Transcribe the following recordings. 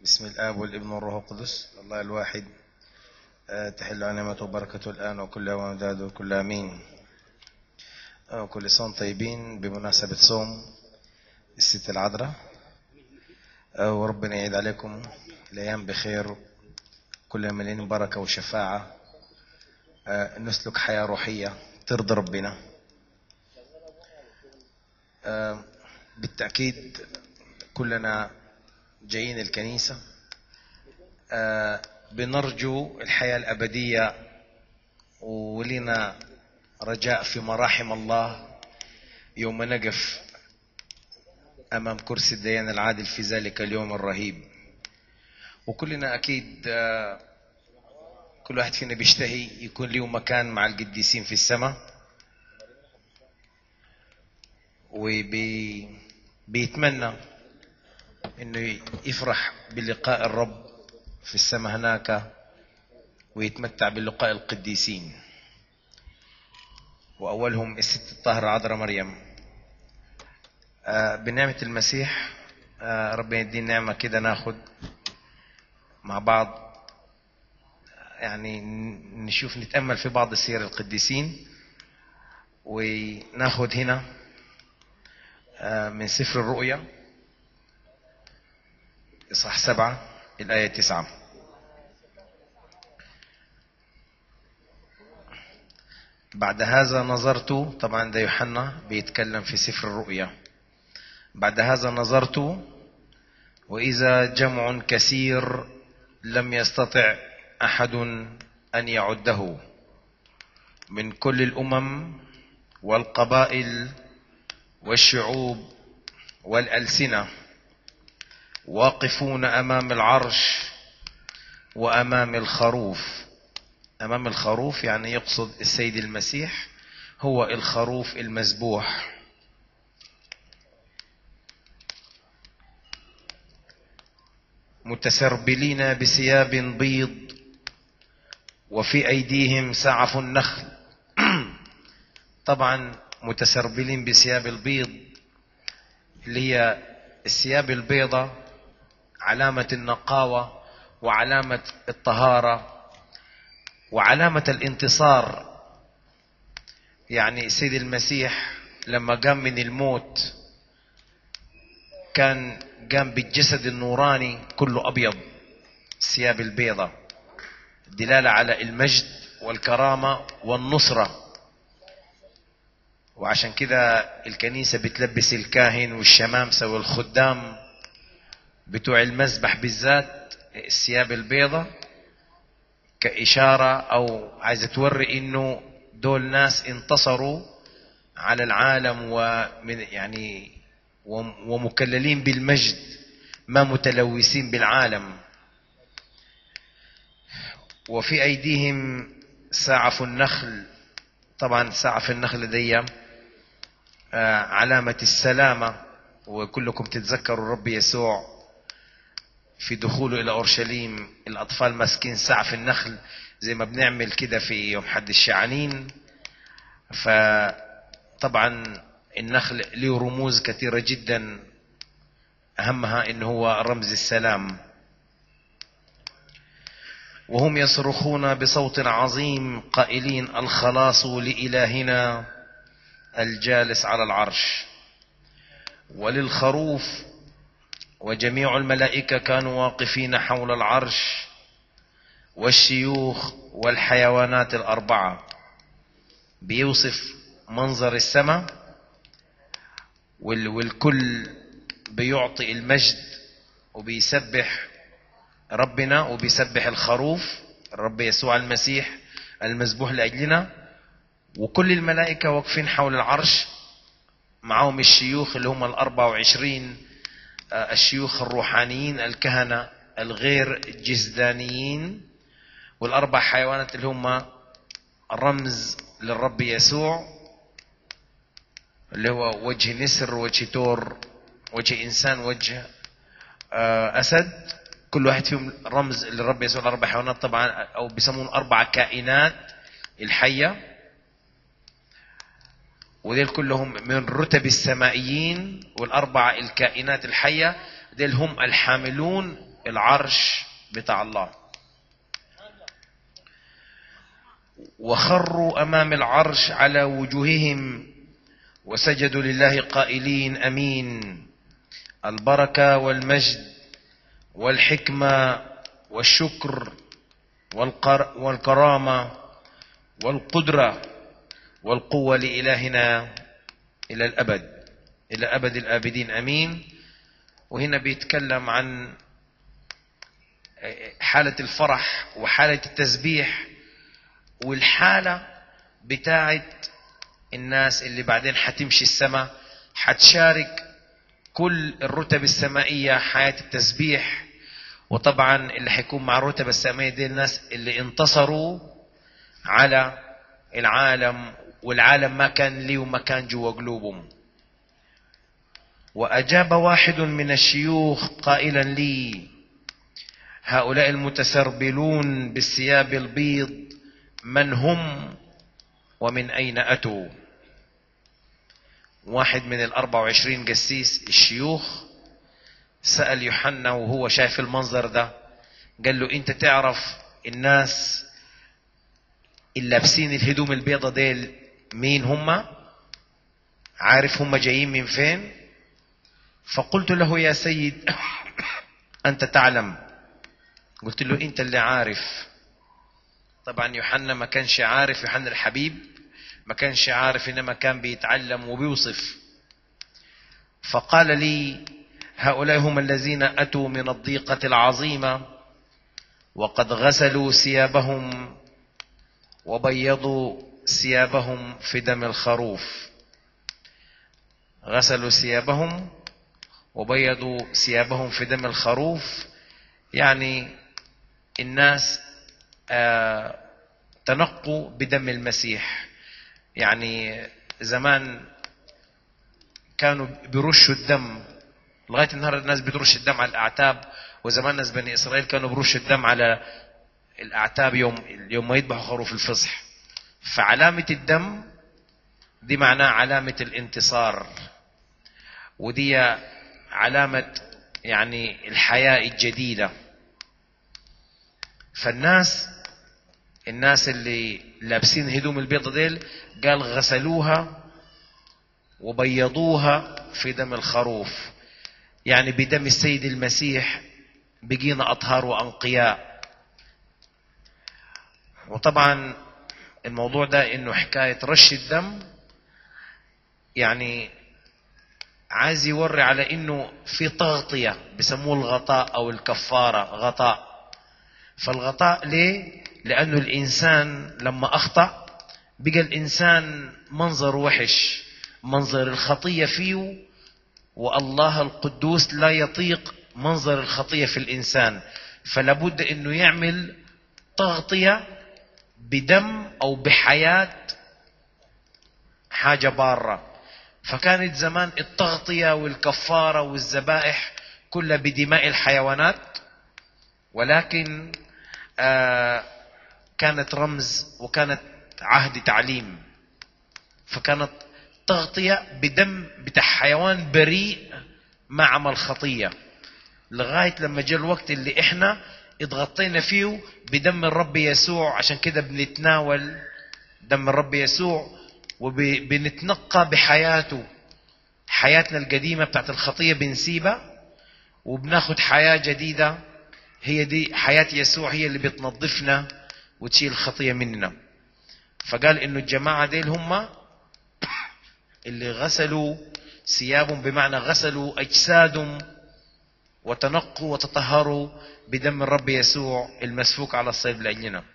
بسم الآب والابن والروح القدس الله الواحد آه، تحل نعمته وبركته الآن وكل يوم ومداد وكل آمين آه، كل سنة طيبين بمناسبة صوم الست العذراء آه، وربنا يعيد عليكم الأيام بخير كل مليان بركة وشفاعة آه، نسلك حياة روحية ترضي ربنا آه، بالتأكيد كلنا جايين الكنيسة آه، بنرجو الحياة الأبدية ولنا رجاء في مراحم الله يوم نقف أمام كرسي الديان العادل في ذلك اليوم الرهيب وكلنا أكيد آه، كل واحد فينا بيشتهي يكون له مكان مع القديسين في السماء وبيتمنى انه يفرح بلقاء الرب في السماء هناك ويتمتع بلقاء القديسين واولهم الست الطاهره عذراء مريم آه، بنعمه المسيح آه، ربنا يدينا نعمه كده ناخد مع بعض يعني نشوف نتامل في بعض سير القديسين وناخد هنا آه، من سفر الرؤيا إصحاح سبعة الآية تسعة بعد هذا نظرت طبعا ده يوحنا بيتكلم في سفر الرؤيا بعد هذا نظرت وإذا جمع كثير لم يستطع أحد أن يعده من كل الأمم والقبائل والشعوب والألسنة واقفون امام العرش وامام الخروف امام الخروف يعني يقصد السيد المسيح هو الخروف المذبوح متسربلين بثياب بيض وفي ايديهم سعف النخل طبعا متسربلين بثياب البيض اللي هي الثياب البيضة علامة النقاوة وعلامة الطهارة وعلامة الانتصار يعني سيد المسيح لما قام من الموت كان قام بالجسد النوراني كله أبيض الثياب البيضة دلالة على المجد والكرامة والنصرة وعشان كده الكنيسة بتلبس الكاهن والشمامسة والخدام بتوع المذبح بالذات الثياب البيضة كإشارة أو عايزة توري إنه دول ناس انتصروا على العالم ومن يعني ومكللين بالمجد ما متلوثين بالعالم وفي أيديهم سعف النخل طبعا سعف النخل دي علامة السلامة وكلكم تتذكروا الرب يسوع في دخوله إلى أورشليم الأطفال ماسكين سعف النخل زي ما بنعمل كده في يوم حد الشعانين فطبعا النخل له رموز كثيرة جدا أهمها إنه هو رمز السلام وهم يصرخون بصوت عظيم قائلين الخلاص لإلهنا الجالس على العرش وللخروف وجميع الملائكة كانوا واقفين حول العرش والشيوخ والحيوانات الأربعة بيوصف منظر السماء والكل بيعطي المجد وبيسبح ربنا وبيسبح الخروف الرب يسوع المسيح المذبوح لأجلنا وكل الملائكة واقفين حول العرش معهم الشيوخ اللي هم الأربع وعشرين الشيوخ الروحانيين الكهنة الغير جسدانيين والأربع حيوانات اللي هم رمز للرب يسوع اللي هو وجه نسر وجه تور وجه إنسان وجه أسد كل واحد فيهم رمز للرب يسوع الأربع حيوانات طبعا أو بيسمون أربع كائنات الحية وديل كلهم من رتب السمائيين والأربعة الكائنات الحية ديل هم الحاملون العرش بتاع الله وخروا امام العرش على وجوههم وسجدوا لله قائلين امين البركه والمجد والحكمه والشكر والكرامه والقدره والقوه لالهنا الى الابد الى ابد الابدين امين وهنا بيتكلم عن حاله الفرح وحاله التسبيح والحاله بتاعت الناس اللي بعدين حتمشي السماء حتشارك كل الرتب السمائية حياة التسبيح وطبعا اللي حيكون مع الرتب السمائية دي الناس اللي انتصروا على العالم والعالم ما كان لي وما كان جوا قلوبهم وأجاب واحد من الشيوخ قائلا لي هؤلاء المتسربلون بالثياب البيض من هم ومن أين أتوا واحد من الأربع وعشرين قسيس الشيوخ سأل يوحنا وهو شايف المنظر ده قال له انت تعرف الناس اللي لابسين الهدوم البيضة ديل مين هم عارف هم جايين من فين فقلت له يا سيد أنت تعلم قلت له أنت اللي عارف طبعا يوحنا ما كانش عارف يوحنا الحبيب ما كانش عارف إنما كان بيتعلم وبيوصف فقال لي هؤلاء هم الذين أتوا من الضيقة العظيمة وقد غسلوا ثيابهم وبيضوا ثيابهم في دم الخروف غسلوا ثيابهم وبيضوا ثيابهم في دم الخروف يعني الناس آه تنقوا بدم المسيح يعني زمان كانوا بيرشوا الدم لغايه النهارده الناس بترش الدم على الاعتاب وزمان ناس بني اسرائيل كانوا بيرشوا الدم على الاعتاب يوم يوم ما يذبحوا خروف الفصح فعلامه الدم دي معناها علامه الانتصار ودي علامه يعني الحياه الجديده فالناس الناس اللي لابسين هدوم البيضة ديل قال غسلوها وبيضوها في دم الخروف يعني بدم السيد المسيح بقينا أطهار وأنقياء وطبعا الموضوع ده انه حكاية رش الدم يعني عايز يوري على انه في تغطية بسموه الغطاء او الكفارة غطاء فالغطاء ليه لأنه الإنسان لما أخطأ بقى الإنسان منظر وحش منظر الخطية فيه والله القدوس لا يطيق منظر الخطية في الإنسان فلابد أنه يعمل تغطية بدم أو بحياة حاجة بارة فكانت زمان التغطية والكفارة والذبائح كلها بدماء الحيوانات ولكن آه كانت رمز وكانت عهد تعليم فكانت تغطية بدم بتاع حيوان بريء ما عمل خطية لغاية لما جاء الوقت اللي احنا اتغطينا فيه بدم الرب يسوع عشان كده بنتناول دم الرب يسوع وبنتنقى بحياته حياتنا القديمة بتاعت الخطية بنسيبها وبناخد حياة جديدة هي دي حياة يسوع هي اللي بتنظفنا وتشيل الخطية مننا فقال انه الجماعة ديل هم اللي غسلوا ثيابهم بمعنى غسلوا اجسادهم وتنقوا وتطهروا بدم الرب يسوع المسفوك على الصليب لاجلنا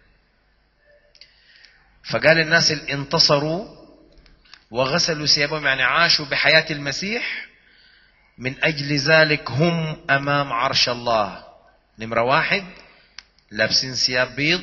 فقال الناس اللي انتصروا وغسلوا ثيابهم يعني عاشوا بحياة المسيح من أجل ذلك هم أمام عرش الله نمرة واحد لابسين ثياب بيض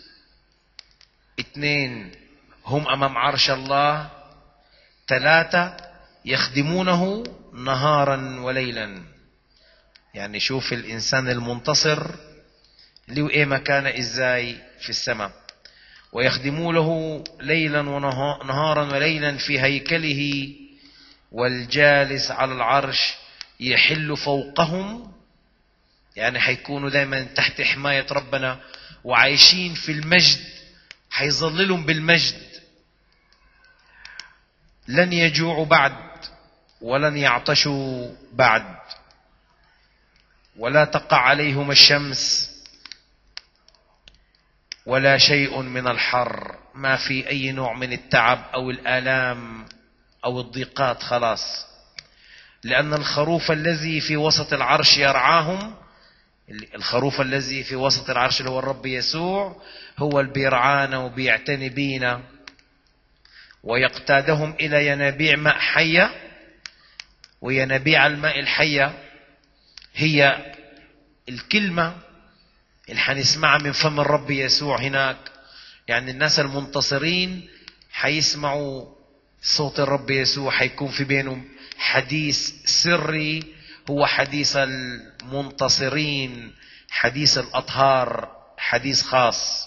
اثنين هم أمام عرش الله ثلاثة يخدمونه نهارا وليلا يعني شوف الإنسان المنتصر له إيه مكانه إزاي في السماء ويخدمونه ليلا ونهارا وليلا في هيكله والجالس على العرش يحل فوقهم يعني حيكونوا دائما تحت حماية ربنا وعايشين في المجد حيظللهم بالمجد لن يجوعوا بعد ولن يعطشوا بعد ولا تقع عليهم الشمس ولا شيء من الحر ما في اي نوع من التعب او الالام او الضيقات خلاص لان الخروف الذي في وسط العرش يرعاهم الخروف الذي في وسط العرش اللي هو الرب يسوع هو اللي بيرعانا وبيعتني بينا ويقتادهم الى ينابيع ماء حيه وينابيع الماء الحيه هي الكلمه اللي حنسمعها من فم الرب يسوع هناك يعني الناس المنتصرين حيسمعوا صوت الرب يسوع حيكون في بينهم حديث سري هو حديث المنتصرين حديث الأطهار حديث خاص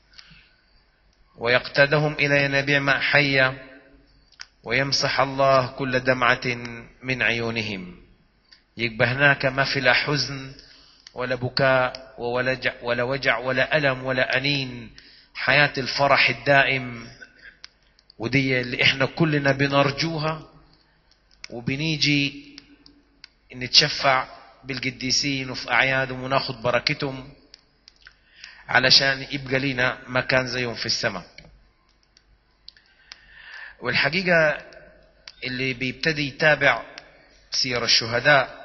ويقتدهم إلى ينابيع ماء حية ويمسح الله كل دمعة من عيونهم يبقى هناك ما في لا حزن ولا بكاء ولا وجع ولا, وجع ولا ألم ولا أنين حياة الفرح الدائم ودي اللي احنا كلنا بنرجوها وبنيجي نتشفع بالقديسين وفي أعيادهم وناخد بركتهم علشان يبقى لنا مكان زيهم في السماء والحقيقة اللي بيبتدي يتابع سير الشهداء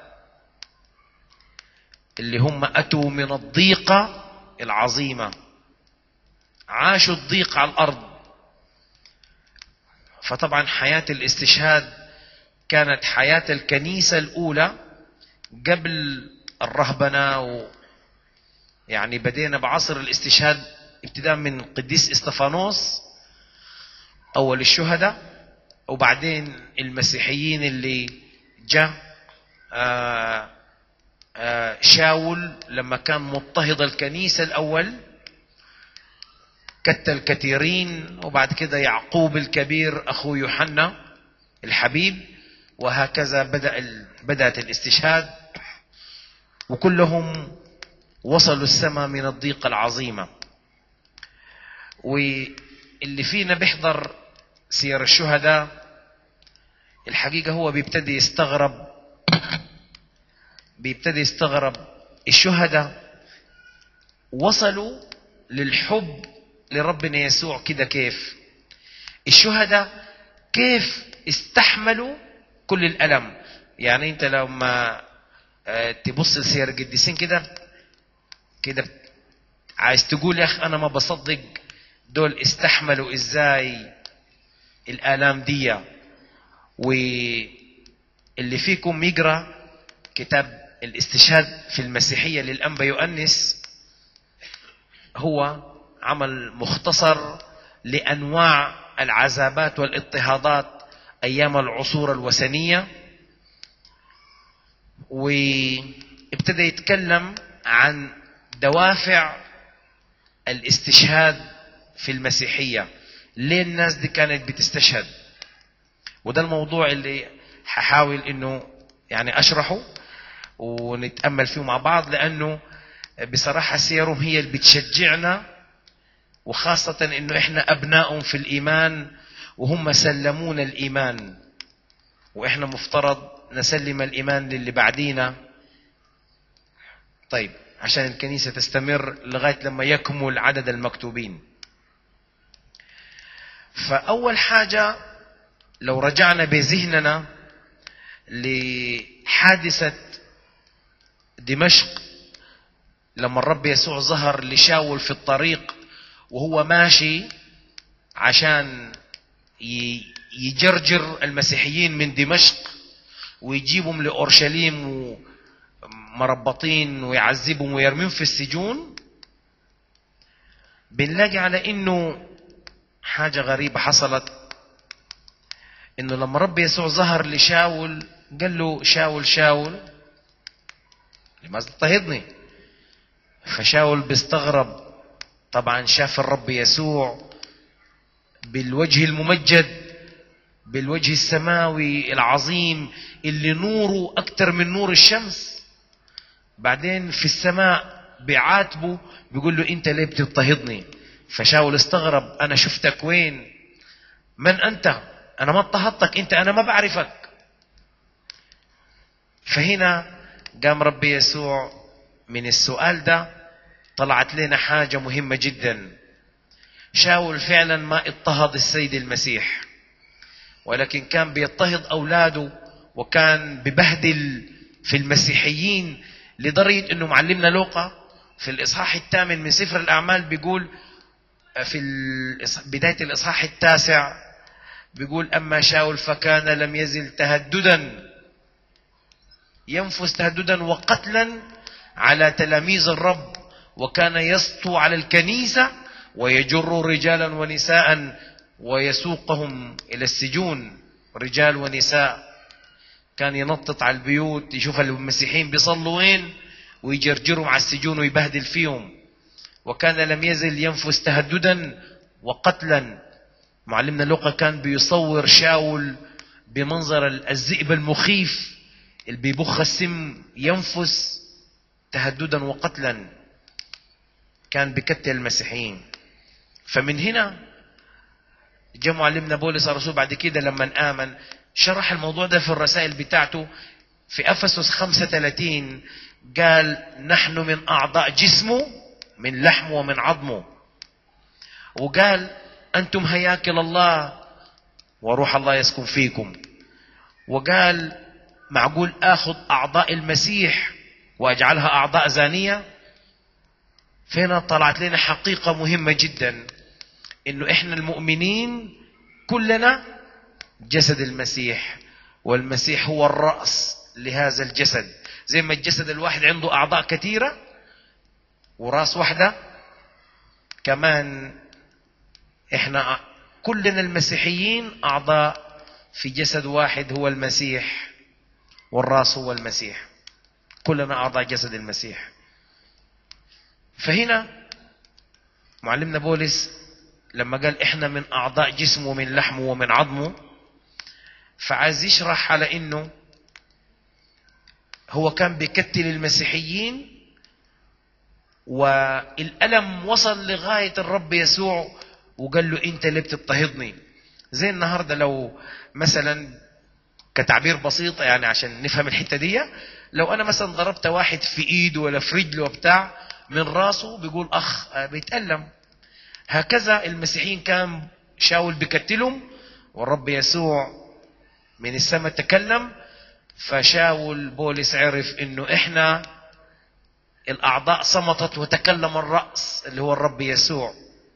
اللي هم أتوا من الضيقة العظيمة عاشوا الضيق على الأرض فطبعا حياة الاستشهاد كانت حياة الكنيسة الأولى قبل الرهبنة و يعني بدينا بعصر الاستشهاد ابتداء من قديس استفانوس أول الشهداء وبعدين المسيحيين اللي جاء آه آه شاول لما كان مضطهد الكنيسة الأول قتل كثيرين وبعد كده يعقوب الكبير أخو يوحنا الحبيب وهكذا بدأ بدأت الاستشهاد وكلهم وصلوا السماء من الضيقة العظيمة واللي فينا بيحضر سير الشهداء الحقيقة هو بيبتدي يستغرب بيبتدي يستغرب الشهداء وصلوا للحب لربنا يسوع كده كيف الشهداء كيف استحملوا كل الألم يعني انت لما تبص لسير القديسين كده كده عايز تقول يا اخ انا ما بصدق دول استحملوا ازاي الالام دي واللي فيكم يقرا كتاب الاستشهاد في المسيحيه للانبا يؤنس هو عمل مختصر لانواع العذابات والاضطهادات ايام العصور الوثنيه وابتدى يتكلم عن دوافع الاستشهاد في المسيحيه ليه الناس دي كانت بتستشهد وده الموضوع اللي هحاول انه يعني اشرحه ونتامل فيه مع بعض لانه بصراحه سيرهم هي اللي بتشجعنا وخاصه انه احنا ابنائهم في الايمان وهم سلمونا الايمان واحنا مفترض نسلم الايمان للي بعدينا طيب عشان الكنيسه تستمر لغايه لما يكمل عدد المكتوبين فاول حاجه لو رجعنا بذهننا لحادثه دمشق لما الرب يسوع ظهر لشاول في الطريق وهو ماشي عشان يجرجر المسيحيين من دمشق ويجيبهم لأورشليم مربطين ويعذبهم ويرميهم في السجون بنلاقي على انه حاجة غريبة حصلت انه لما رب يسوع ظهر لشاول قال له شاول شاول لماذا تضطهدني فشاول بيستغرب طبعا شاف الرب يسوع بالوجه الممجد بالوجه السماوي العظيم اللي نوره أكثر من نور الشمس بعدين في السماء بيعاتبه بيقول له انت ليه بتضطهدني فشاول استغرب انا شفتك وين من انت انا ما اضطهدتك انت انا ما بعرفك فهنا قام ربي يسوع من السؤال ده طلعت لنا حاجة مهمة جدا شاول فعلا ما اضطهد السيد المسيح ولكن كان بيضطهد أولاده وكان ببهدل في المسيحيين لدرجة أنه معلمنا لوقا في الإصحاح الثامن من سفر الأعمال بيقول في بداية الإصحاح التاسع بيقول أما شاول فكان لم يزل تهددا ينفس تهددا وقتلا على تلاميذ الرب وكان يسطو على الكنيسة ويجر رجالا ونساء ويسوقهم إلى السجون رجال ونساء كان ينطط على البيوت يشوف المسيحيين بيصلوا وين ويجرجرهم على السجون ويبهدل فيهم وكان لم يزل ينفس تهددا وقتلا معلمنا لوقا كان بيصور شاول بمنظر الذئب المخيف اللي بيبخ السم ينفس تهددا وقتلا كان بكتل المسيحيين فمن هنا جاء معلمنا بولس الرسول بعد كده لما آمن شرح الموضوع ده في الرسائل بتاعته في أفسس 35 قال نحن من أعضاء جسمه من لحمه ومن عظمه وقال أنتم هياكل الله وروح الله يسكن فيكم وقال معقول آخذ أعضاء المسيح وأجعلها أعضاء زانية فهنا طلعت لنا حقيقة مهمة جدا إنه إحنا المؤمنين كلنا جسد المسيح والمسيح هو الرأس لهذا الجسد زي ما الجسد الواحد عنده أعضاء كثيرة وراس واحدة كمان احنا كلنا المسيحيين أعضاء في جسد واحد هو المسيح والراس هو المسيح كلنا أعضاء جسد المسيح فهنا معلمنا بولس لما قال احنا من أعضاء جسمه ومن لحمه ومن عظمه فعايز يشرح على انه هو كان بيكتل المسيحيين والألم وصل لغاية الرب يسوع وقال له أنت اللي بتضطهدني زي النهاردة لو مثلا كتعبير بسيط يعني عشان نفهم الحتة دي لو أنا مثلا ضربت واحد في إيده ولا في رجله وبتاع من راسه بيقول أخ بيتألم هكذا المسيحيين كان شاول بيكتلهم والرب يسوع من السماء تكلم فشاول بولس عرف انه احنا الاعضاء صمتت وتكلم الراس اللي هو الرب يسوع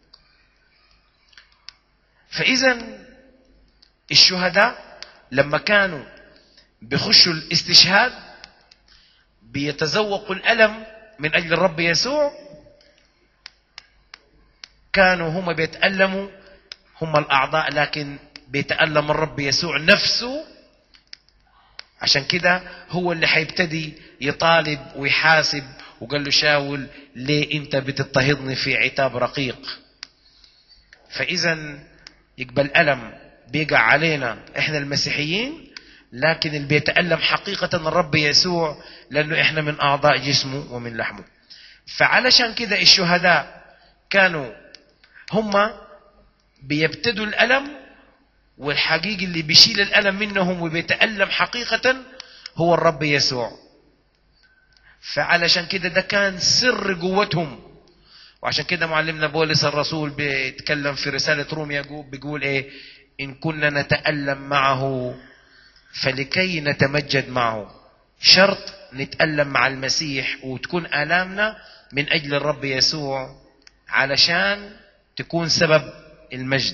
فاذا الشهداء لما كانوا بيخشوا الاستشهاد بيتذوقوا الالم من اجل الرب يسوع كانوا هم بيتالموا هم الاعضاء لكن بيتالم الرب يسوع نفسه عشان كده هو اللي حيبتدي يطالب ويحاسب وقال له شاول ليه انت بتضطهدني في عتاب رقيق فاذا يقبل الم بيقع علينا احنا المسيحيين لكن اللي بيتالم حقيقه الرب يسوع لانه احنا من اعضاء جسمه ومن لحمه فعلشان كده الشهداء كانوا هم بيبتدوا الالم والحقيقي اللي بيشيل الألم منهم وبيتألم حقيقة هو الرب يسوع فعلشان كده ده كان سر قوتهم وعشان كده معلمنا بولس الرسول بيتكلم في رسالة روميا بيقول ايه إن كنا نتألم معه فلكي نتمجد معه شرط نتألم مع المسيح وتكون آلامنا من أجل الرب يسوع علشان تكون سبب المجد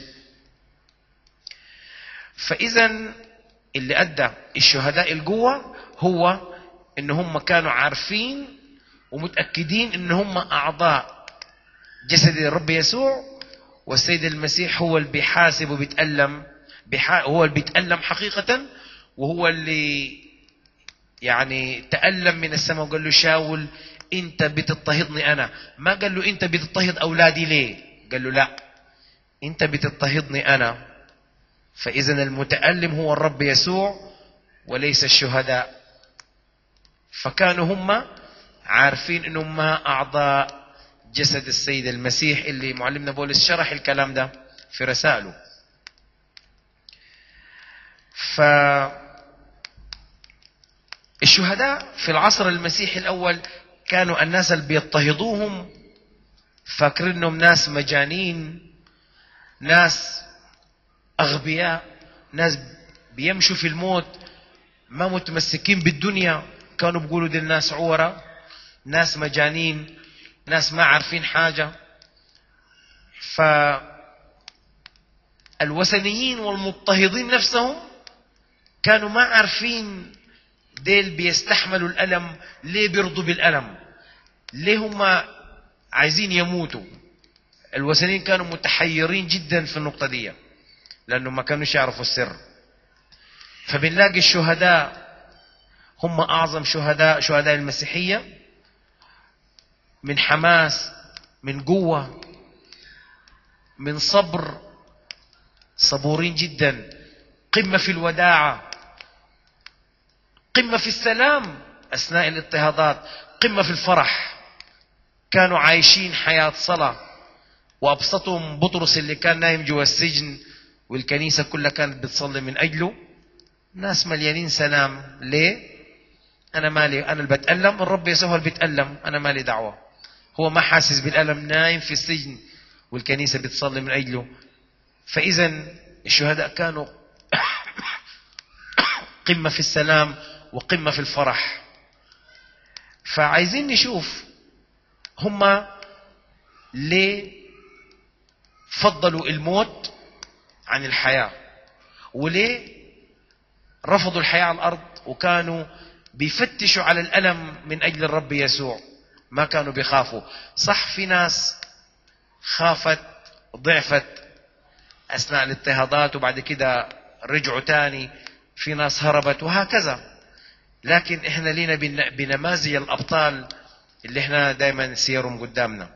فإذا اللي أدى الشهداء القوة هو إن هم كانوا عارفين ومتأكدين إن هم أعضاء جسد الرب يسوع والسيد المسيح هو اللي بيحاسب وبيتألم هو اللي بيتألم حقيقة وهو اللي يعني تألم من السماء وقال له شاول أنت بتضطهدني أنا ما قال له أنت بتضطهد أولادي ليه قال له لا أنت بتضطهدني أنا فإذا المتألم هو الرب يسوع وليس الشهداء فكانوا هم عارفين انهم ما اعضاء جسد السيد المسيح اللي معلمنا بولس شرح الكلام ده في رسائله ف الشهداء في العصر المسيحي الاول كانوا الناس اللي بيضطهدوهم فاكرين انهم ناس مجانين ناس اغبياء ناس بيمشوا في الموت ما متمسكين بالدنيا كانوا بيقولوا دي الناس عورة ناس مجانين ناس ما عارفين حاجة ف الوثنيين والمضطهدين نفسهم كانوا ما عارفين ديل بيستحملوا الألم ليه بيرضوا بالألم ليه هم عايزين يموتوا الوثنيين كانوا متحيرين جدا في النقطة دي لأنه ما كانوش يعرفوا السر فبنلاقي الشهداء هم أعظم شهداء شهداء المسيحية من حماس من قوة من صبر صبورين جدا قمة في الوداعة قمة في السلام أثناء الاضطهادات قمة في الفرح كانوا عايشين حياة صلاة وأبسطهم بطرس اللي كان نايم جوا السجن والكنيسة كلها كانت بتصلي من أجله ناس مليانين سلام ليه أنا مالي أنا اللي بتألم الرب يسوع اللي بيتألم أنا مالي دعوة هو ما حاسس بالألم نايم في السجن والكنيسة بتصلي من أجله فإذا الشهداء كانوا قمة في السلام وقمة في الفرح فعايزين نشوف هم ليه فضلوا الموت عن الحياة وليه رفضوا الحياة على الأرض وكانوا بيفتشوا على الألم من أجل الرب يسوع ما كانوا بيخافوا صح في ناس خافت ضعفت أثناء الاضطهادات وبعد كده رجعوا تاني في ناس هربت وهكذا لكن احنا لينا بنماذج الأبطال اللي احنا دايما سيرهم قدامنا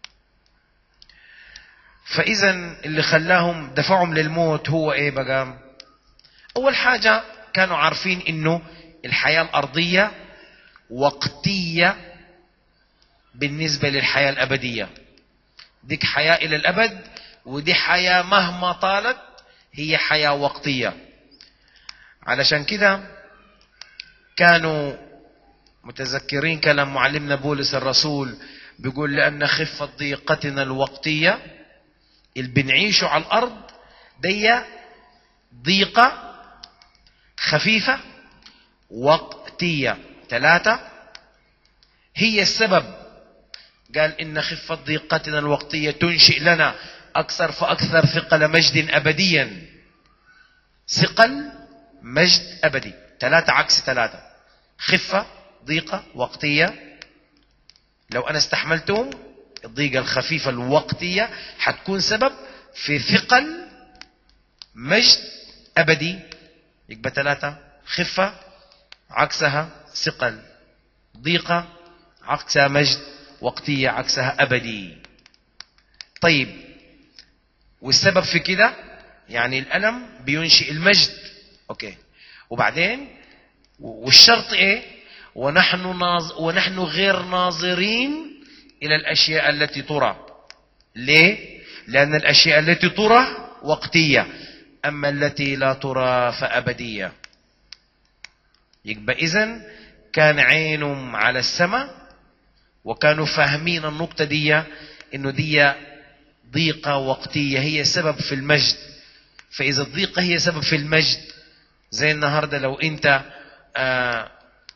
فإذا اللي خلاهم دفعهم للموت هو ايه بقى أول حاجة كانوا عارفين انه الحياة الأرضية وقتية بالنسبة للحياة الأبدية ديك حياة إلى الأبد ودي حياة مهما طالت هي حياة وقتية علشان كده كانوا متذكرين كلام معلمنا بولس الرسول بيقول لأن خفة ضيقتنا الوقتية اللي بنعيشه على الأرض دي ضيقة خفيفة وقتية ثلاثة هي السبب قال إن خفة ضيقتنا الوقتية تنشئ لنا أكثر فأكثر ثقل مجد أبديا ثقل مجد أبدي ثلاثة عكس ثلاثة خفة ضيقة وقتية لو أنا استحملتهم الضيقة الخفيفة الوقتية حتكون سبب في ثقل مجد أبدي يبقى ثلاثة خفة عكسها ثقل ضيقة عكسها مجد وقتية عكسها أبدي طيب والسبب في كده يعني الألم بينشئ المجد أوكي وبعدين والشرط إيه ونحن, ناظ ونحن غير ناظرين إلى الأشياء التي ترى ليه لأن الأشياء التي ترى وقتية أما التي لا ترى فأبدية يبقى إذن كان عينهم على السماء وكانوا فاهمين النقطة دي إنه دي ضيقة وقتية هي سبب في المجد فإذا الضيقة هي سبب في المجد زي النهاردة لو أنت آه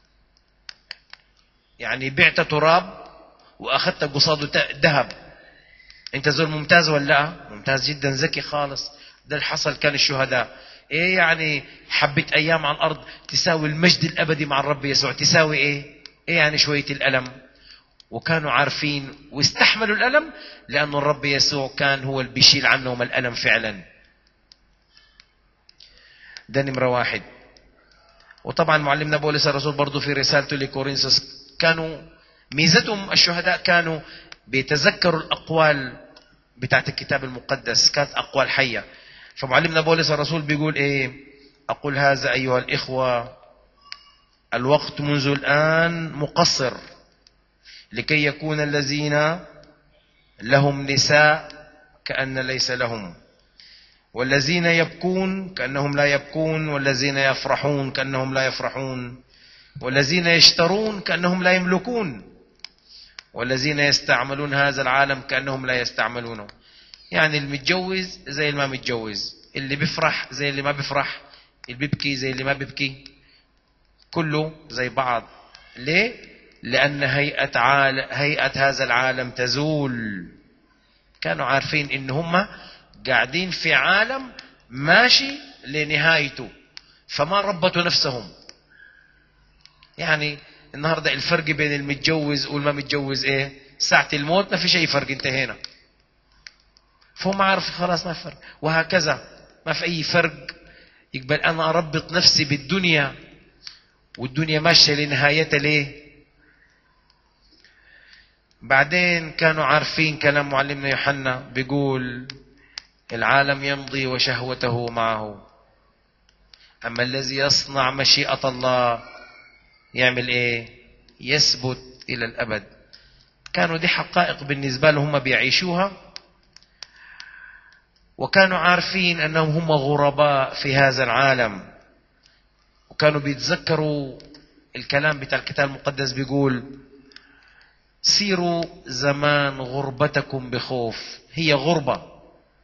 يعني بعت تراب وأخذت قصاده ذهب أنت زول ممتاز ولا لا؟ ممتاز جدا ذكي خالص ده اللي حصل كان الشهداء ايه يعني حبة ايام على الارض تساوي المجد الابدي مع الرب يسوع تساوي ايه ايه يعني شوية الالم وكانوا عارفين واستحملوا الالم لانه الرب يسوع كان هو اللي بيشيل عنهم الالم فعلا ده نمرة واحد وطبعا معلمنا بولس الرسول برضه في رسالته لكورنثوس كانوا ميزتهم الشهداء كانوا بيتذكروا الاقوال بتاعت الكتاب المقدس كانت اقوال حيه فمعلمنا بولس الرسول بيقول ايه اقول هذا ايها الاخوه الوقت منذ الان مقصر لكي يكون الذين لهم نساء كأن ليس لهم والذين يبكون كأنهم لا يبكون والذين يفرحون كأنهم لا يفرحون والذين يشترون كأنهم لا يملكون والذين يستعملون هذا العالم كأنهم لا يستعملونه يعني المتجوز زي اللي ما متجوز اللي بيفرح زي اللي ما بيفرح اللي بيبكي زي اللي ما بيبكي كله زي بعض ليه لأن هيئة, عال... هيئة هذا العالم تزول كانوا عارفين إن هم قاعدين في عالم ماشي لنهايته فما ربطوا نفسهم يعني النهارده الفرق بين المتجوز والما متجوز ايه ساعة الموت ما في شيء فرق انتهينا فهم عارف خلاص ما في فرق وهكذا ما في اي فرق يقبل انا اربط نفسي بالدنيا والدنيا ماشيه لنهايتها ليه بعدين كانوا عارفين كلام معلمنا يوحنا بيقول العالم يمضي وشهوته معه اما الذي يصنع مشيئه الله يعمل ايه يثبت الى الابد كانوا دي حقائق بالنسبه لهم هم بيعيشوها وكانوا عارفين انهم هم غرباء في هذا العالم وكانوا بيتذكروا الكلام بتاع الكتاب المقدس بيقول سيروا زمان غربتكم بخوف هي غربة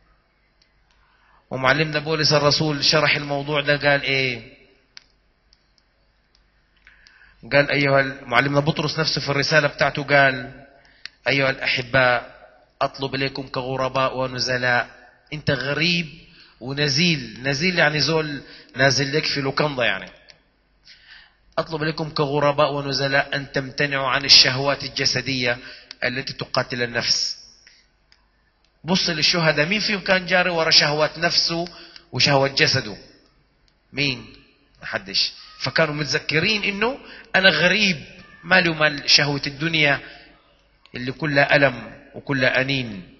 ومعلمنا بولس الرسول شرح الموضوع ده قال ايه قال ايها معلمنا بطرس نفسه في الرسالة بتاعته قال ايها الاحباء اطلب اليكم كغرباء ونزلاء انت غريب ونزيل نزيل يعني زول نازل لك في لوكندا يعني أطلب لكم كغرباء ونزلاء أن تمتنعوا عن الشهوات الجسدية التي تقاتل النفس بص للشهداء مين فيهم كان جاري ورا شهوات نفسه وشهوة جسده مين محدش فكانوا متذكرين انه انا غريب مالي ومال شهوة الدنيا اللي كلها ألم وكلها أنين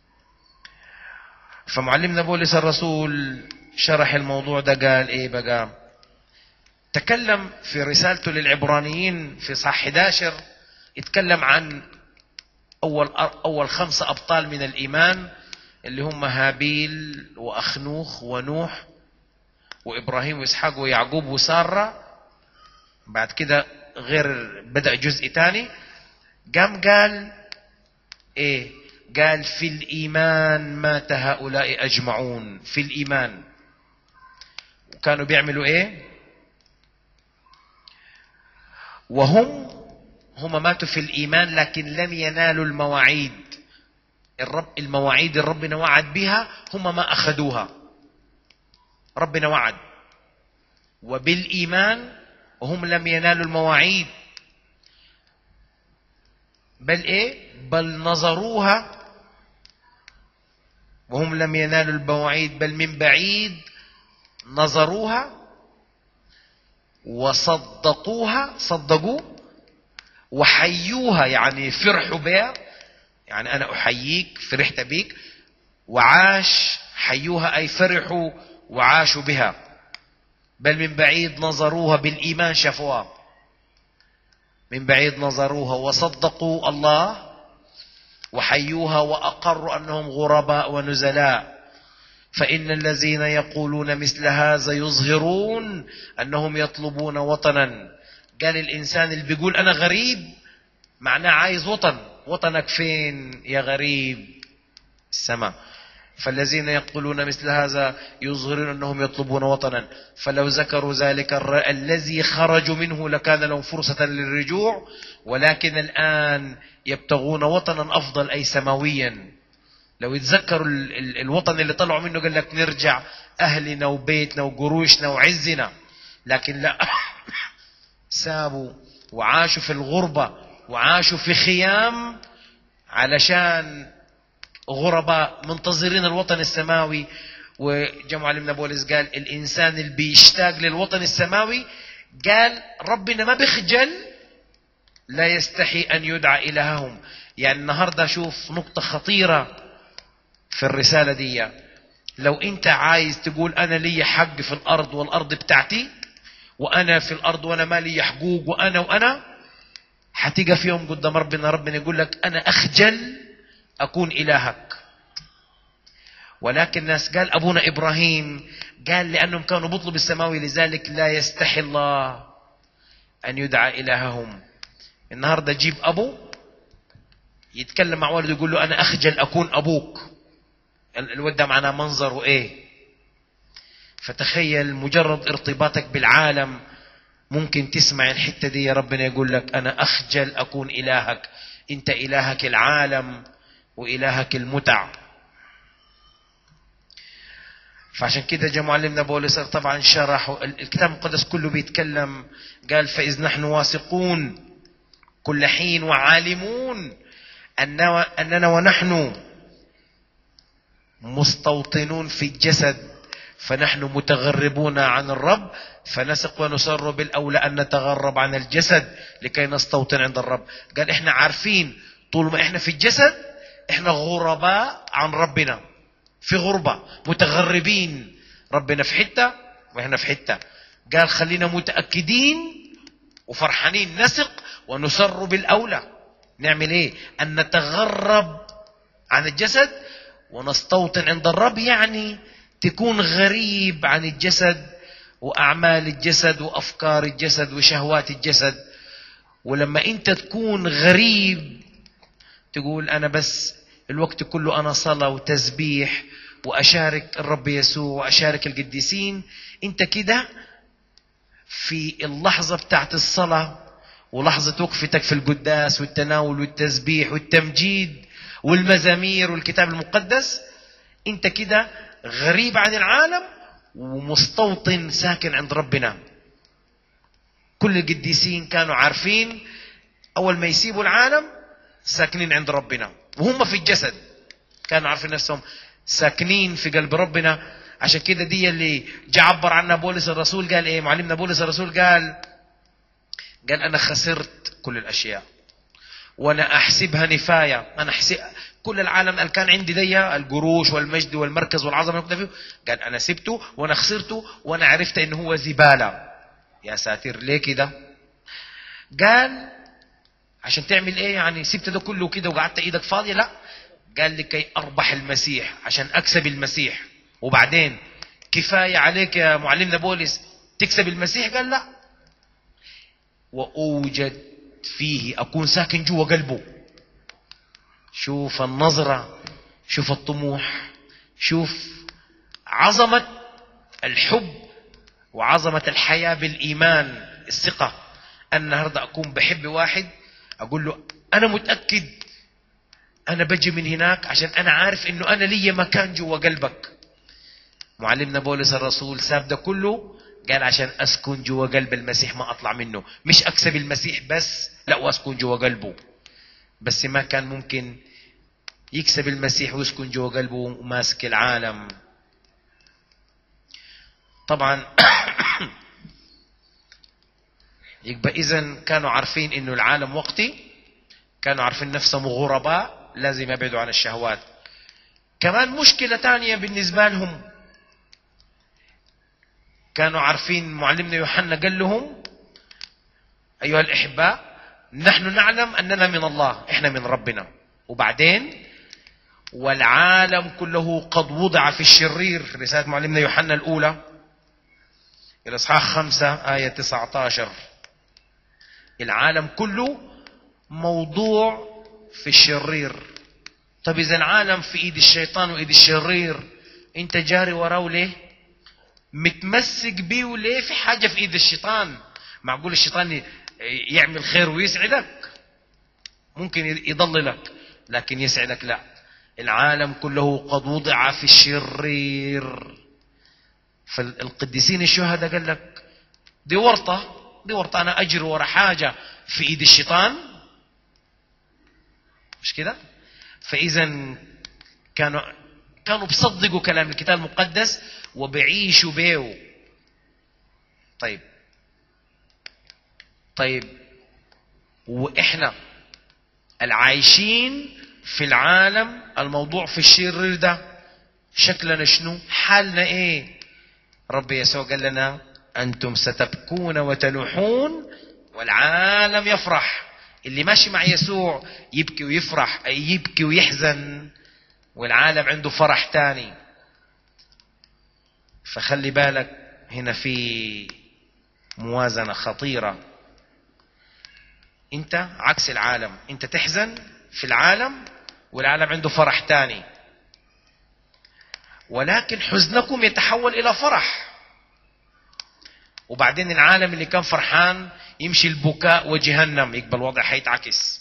فمعلمنا بولس الرسول شرح الموضوع ده قال ايه بقى تكلم في رسالته للعبرانيين في صح 11 يتكلم عن أول أول خمسة أبطال من الإيمان اللي هم هابيل وأخنوخ ونوح وإبراهيم وإسحاق ويعقوب وسارة بعد كده غير بدأ جزء تاني قام قال إيه قال في الإيمان مات هؤلاء أجمعون في الإيمان وكانوا بيعملوا إيه وهم هم ماتوا في الإيمان لكن لم ينالوا المواعيد الرب المواعيد اللي ربنا وعد بها هم ما أخذوها ربنا وعد وبالإيمان وهم لم ينالوا المواعيد بل إيه بل نظروها وهم لم ينالوا المواعيد بل من بعيد نظروها وصدقوها صدقوا وحيوها يعني فرحوا بها يعني أنا أحييك فرحت بيك وعاش حيوها أي فرحوا وعاشوا بها بل من بعيد نظروها بالإيمان شافوها من بعيد نظروها وصدقوا الله وحيوها وأقروا أنهم غرباء ونزلاء فإن الذين يقولون مثل هذا يظهرون أنهم يطلبون وطنا قال الإنسان اللي بيقول أنا غريب معناه عايز وطن وطنك فين يا غريب السماء فالذين يقولون مثل هذا يظهرون أنهم يطلبون وطنا فلو ذكروا ذلك الذي خرجوا منه لكان لهم فرصة للرجوع ولكن الآن يبتغون وطنا أفضل أي سماويا لو يتذكروا الوطن اللي طلعوا منه قال لك نرجع أهلنا وبيتنا وقروشنا وعزنا لكن لا سابوا وعاشوا في الغربة وعاشوا في خيام علشان غرباء منتظرين الوطن السماوي وجمع علمنا بولس قال الإنسان اللي بيشتاق للوطن السماوي قال ربنا ما بيخجل لا يستحي أن يدعى إلههم يعني النهاردة شوف نقطة خطيرة في الرسالة دي لو أنت عايز تقول أنا لي حق في الأرض والأرض بتاعتي وأنا في الأرض وأنا ما لي حقوق وأنا وأنا حتيجي في يوم قدام ربنا ربنا يقول لك أنا أخجل أكون إلهك ولكن الناس قال أبونا إبراهيم قال لأنهم كانوا بيطلبوا السماوي لذلك لا يستحي الله أن يدعى إلههم النهاردة جيب أبو يتكلم مع والده يقول له أنا أخجل أكون أبوك الولد ده معناه منظره إيه فتخيل مجرد ارتباطك بالعالم ممكن تسمع الحتة دي ربنا يقول لك أنا أخجل أكون إلهك أنت إلهك العالم وإلهك المتع فعشان كده جاء معلمنا بولس طبعا شرح الكتاب المقدس كله بيتكلم قال فإذ نحن واثقون كل حين وعالمون أننا ونحن مستوطنون في الجسد فنحن متغربون عن الرب فنثق ونسر بالأولى أن نتغرب عن الجسد لكي نستوطن عند الرب قال إحنا عارفين طول ما إحنا في الجسد إحنا غرباء عن ربنا في غربة متغربين ربنا في حتة وإحنا في حتة قال خلينا متأكدين وفرحانين نثق ونسر بالأولى نعمل إيه أن نتغرب عن الجسد ونستوطن عند الرب يعني تكون غريب عن الجسد واعمال الجسد وافكار الجسد وشهوات الجسد ولما انت تكون غريب تقول انا بس الوقت كله انا صلاه وتسبيح واشارك الرب يسوع واشارك القديسين انت كده في اللحظه بتاعت الصلاه ولحظه وقفتك في القداس والتناول والتسبيح والتمجيد والمزامير والكتاب المقدس انت كده غريب عن العالم ومستوطن ساكن عند ربنا كل القديسين كانوا عارفين أول ما يسيبوا العالم ساكنين عند ربنا وهم في الجسد كانوا عارفين نفسهم ساكنين في قلب ربنا عشان كده دي اللي جاء عبر عنها بولس الرسول قال ايه معلمنا بولس الرسول قال قال انا خسرت كل الاشياء وانا احسبها نفايه انا احسب كل العالم قال كان عندي دي القروش والمجد والمركز والعظمه اللي فيه قال انا سبته وانا خسرته وانا عرفت انه هو زباله يا ساتر ليه كده قال عشان تعمل ايه يعني سبت ده كله كده وقعدت ايدك فاضيه لا قال لكي اربح المسيح عشان اكسب المسيح وبعدين كفايه عليك يا معلمنا بولس تكسب المسيح قال لا واوجد فيه اكون ساكن جوا قلبه شوف النظرة شوف الطموح شوف عظمة الحب وعظمة الحياة بالإيمان الثقة أنا النهاردة أكون بحب واحد أقول له أنا متأكد أنا بجي من هناك عشان أنا عارف إنه أنا لي مكان جوا قلبك معلمنا بولس الرسول ساب ده كله قال عشان أسكن جوا قلب المسيح ما أطلع منه مش أكسب المسيح بس لا وأسكن جوا قلبه بس ما كان ممكن يكسب المسيح ويسكن جوا قلبه وماسك العالم طبعا يبقى اذا كانوا عارفين انه العالم وقتي كانوا عارفين نفسهم غرباء لازم يبعدوا عن الشهوات كمان مشكلة تانية بالنسبة لهم كانوا عارفين معلمنا يوحنا قال لهم أيها الأحباء نحن نعلم أننا من الله إحنا من ربنا وبعدين والعالم كله قد وضع في الشرير رسالة معلمنا يوحنا الأولى الإصحاح خمسة آية 19 العالم كله موضوع في الشرير طب إذا العالم في إيد الشيطان وإيد الشرير أنت جاري وراه ليه؟ متمسك بيه وليه في حاجة في إيد الشيطان معقول الشيطان يعمل خير ويسعدك ممكن يضللك لكن يسعدك لا العالم كله قد وضع في الشرير فالقديسين الشهداء قال لك دي ورطة دي ورطة أنا أجري ورا حاجة في إيد الشيطان مش كده فإذا كانوا كانوا بيصدقوا كلام الكتاب المقدس وبيعيشوا بيه طيب طيب وإحنا العايشين في العالم الموضوع في الشرير ده شكلنا شنو حالنا ايه رب يسوع قال لنا انتم ستبكون وتنوحون والعالم يفرح اللي ماشي مع يسوع يبكي ويفرح يبكي ويحزن والعالم عنده فرح تاني فخلي بالك هنا في موازنة خطيرة انت عكس العالم انت تحزن في العالم والعالم عنده فرح تاني ولكن حزنكم يتحول الى فرح وبعدين العالم اللي كان فرحان يمشي البكاء وجهنم يقبل الوضع حيتعكس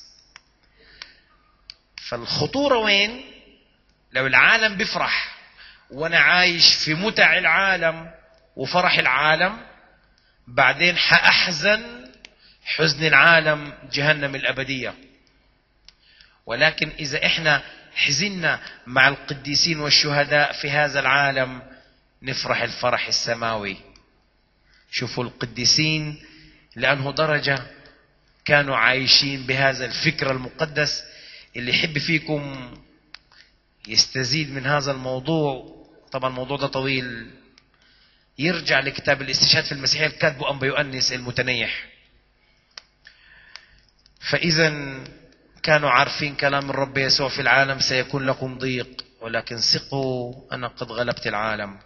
فالخطورة وين لو العالم بيفرح وانا عايش في متع العالم وفرح العالم بعدين حأحزن حزن العالم جهنم الأبدية ولكن إذا إحنا حزنا مع القديسين والشهداء في هذا العالم نفرح الفرح السماوي شوفوا القديسين لأنه درجة كانوا عايشين بهذا الفكر المقدس اللي يحب فيكم يستزيد من هذا الموضوع طبعا الموضوع ده طويل يرجع لكتاب الاستشهاد في المسيحية الكاتبه أنبا يؤنس المتنيح فإذا كانوا عارفين كلام الرب يسوع في العالم سيكون لكم ضيق ولكن ثقوا أنا قد غلبت العالم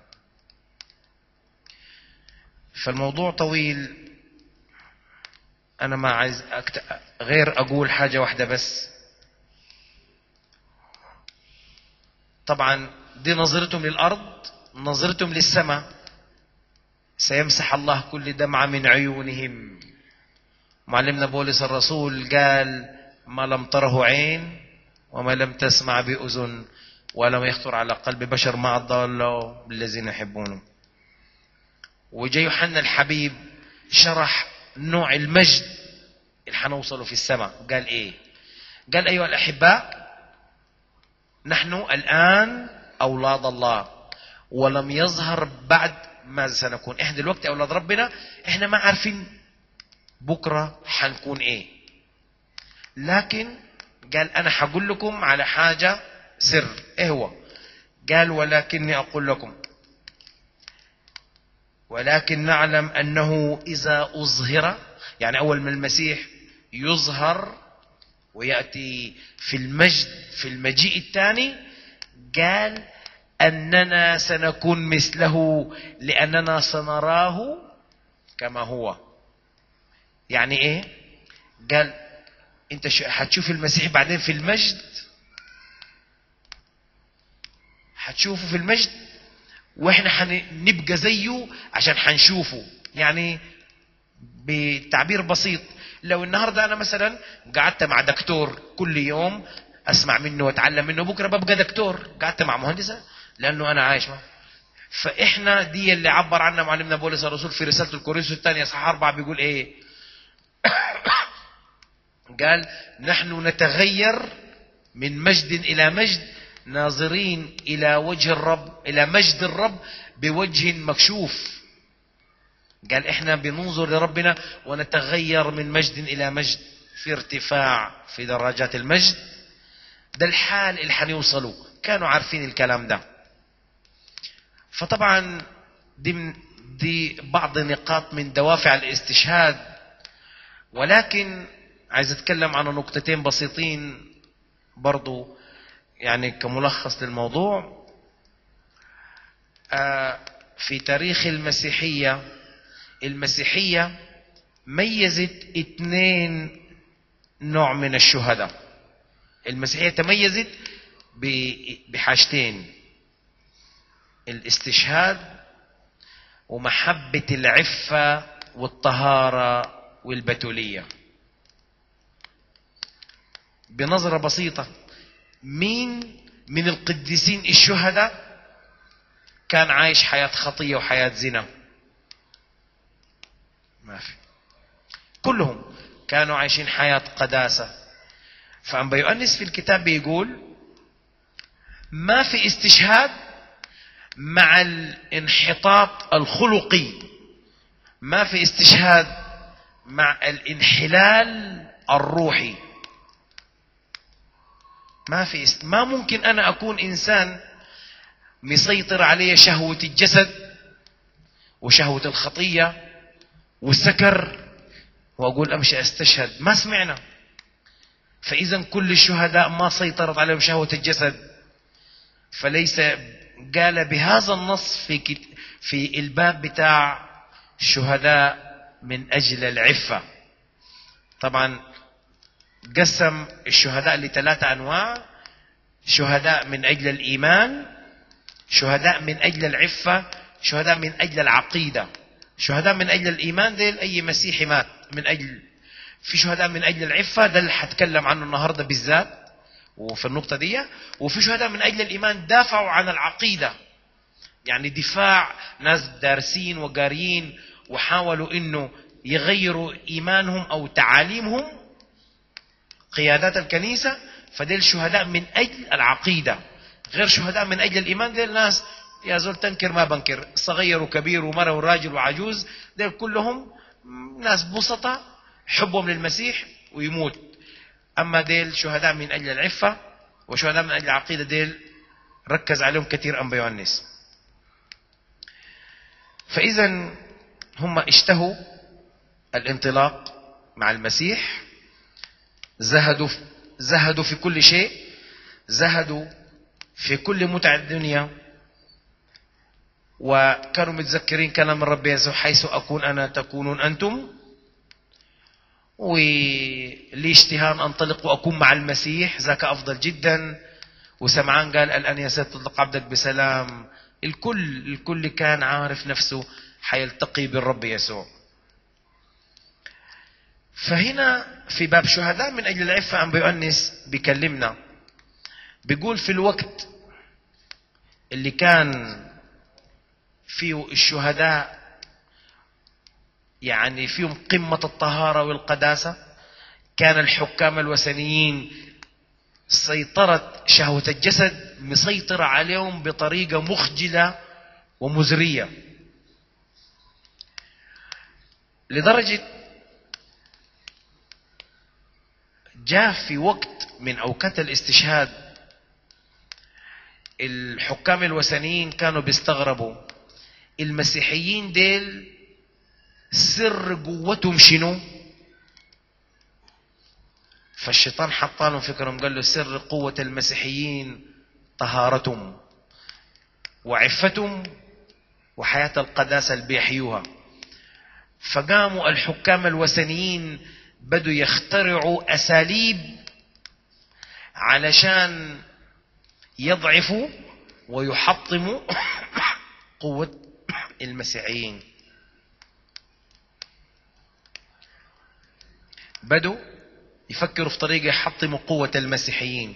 فالموضوع طويل أنا ما عايز أكت... غير أقول حاجة واحدة بس طبعا دي نظرتهم للأرض نظرتهم للسماء سيمسح الله كل دمعة من عيونهم معلمنا بولس الرسول قال ما لم تره عين وما لم تسمع بأذن ولم يخطر على قلب بشر ما أضله بالذين يحبونه وجاء يوحنا الحبيب شرح نوع المجد اللي حنوصله في السماء قال ايه قال ايها الاحباء نحن الان اولاد الله ولم يظهر بعد ماذا سنكون احنا دلوقتي اولاد ربنا احنا ما عارفين بكره حنكون ايه لكن قال انا حقول لكم على حاجه سر ايه هو قال ولكني اقول لكم ولكن نعلم انه اذا اظهر يعني اول ما المسيح يظهر وياتي في المجد في المجيء الثاني قال اننا سنكون مثله لاننا سنراه كما هو يعني ايه قال انت حتشوف المسيح بعدين في المجد حتشوفه في المجد واحنا حنبقى زيه عشان حنشوفه يعني بتعبير بسيط لو النهارده انا مثلا قعدت مع دكتور كل يوم اسمع منه واتعلم منه بكره ببقى دكتور قعدت مع مهندسه لانه انا عايش معه فاحنا دي اللي عبر عنها معلمنا بولس الرسول في رسالته الكورنثوس الثانيه صح أربعة بيقول ايه قال نحن نتغير من مجد الى مجد ناظرين الى وجه الرب الى مجد الرب بوجه مكشوف قال احنا بننظر لربنا ونتغير من مجد الى مجد في ارتفاع في درجات المجد ده الحال اللي حنوصلوا كانوا عارفين الكلام ده فطبعا دي, من دي بعض نقاط من دوافع الاستشهاد ولكن عايز اتكلم عن نقطتين بسيطين برضو يعني كملخص للموضوع في تاريخ المسيحية المسيحية ميزت اثنين نوع من الشهداء المسيحية تميزت بحاجتين الاستشهاد ومحبة العفة والطهارة والبتولية بنظرة بسيطة مين من القديسين الشهداء كان عايش حياة خطية وحياة زنا ما في كلهم كانوا عايشين حياة قداسة فأنبا يؤنس في الكتاب بيقول ما في استشهاد مع الانحطاط الخلقي ما في استشهاد مع الانحلال الروحي ما في است... ما ممكن انا اكون انسان مسيطر علي شهوة الجسد وشهوة الخطية والسكر واقول امشي استشهد ما سمعنا فإذا كل الشهداء ما سيطرت عليهم شهوة الجسد فليس قال بهذا النص في كت... في الباب بتاع شهداء من أجل العفة طبعا قسم الشهداء لثلاثة أنواع شهداء من أجل الإيمان شهداء من أجل العفة شهداء من أجل العقيدة شهداء من أجل الإيمان ديل أي مسيحي مات من أجل في شهداء من أجل العفة ده اللي حتكلم عنه النهاردة بالذات وفي النقطة دي وفي شهداء من أجل الإيمان دافعوا عن العقيدة يعني دفاع ناس دارسين وقاريين وحاولوا انه يغيروا ايمانهم او تعاليمهم قيادات الكنيسة فديل شهداء من اجل العقيدة غير شهداء من اجل الايمان ديل ناس يا زول تنكر ما بنكر صغير وكبير ومرأة وراجل وعجوز ديل كلهم ناس بسطة حبهم للمسيح ويموت اما ديل شهداء من اجل العفة وشهداء من اجل العقيدة ديل ركز عليهم كثير انبا يوحنس فاذا هم اشتهوا الانطلاق مع المسيح زهدوا زهدوا في كل شيء زهدوا في كل متع الدنيا وكانوا متذكرين كلام الرب يسوع حيث أكون أنا تكونون أنتم ولي اشتهاء أن أنطلق وأكون مع المسيح ذاك أفضل جدا وسمعان قال الآن يا سيد تطلق عبدك بسلام الكل الكل كان عارف نفسه حيلتقي بالرب يسوع فهنا في باب شهداء من أجل العفة عم بيؤنس بيكلمنا بيقول في الوقت اللي كان فيه الشهداء يعني فيهم قمة الطهارة والقداسة كان الحكام الوثنيين سيطرة شهوة الجسد مسيطرة عليهم بطريقة مخجلة ومزرية لدرجة جاء في وقت من أوقات الاستشهاد الحكام الوثنيين كانوا بيستغربوا المسيحيين ديل سر قوتهم شنو فالشيطان حط لهم فكرهم قال له سر قوة المسيحيين طهارتهم وعفتهم وحياة القداسة اللي بيحيوها فقاموا الحكام الوثنيين بدوا يخترعوا أساليب علشان يضعفوا ويحطموا قوة المسيحيين بدوا يفكروا في طريقة يحطموا قوة المسيحيين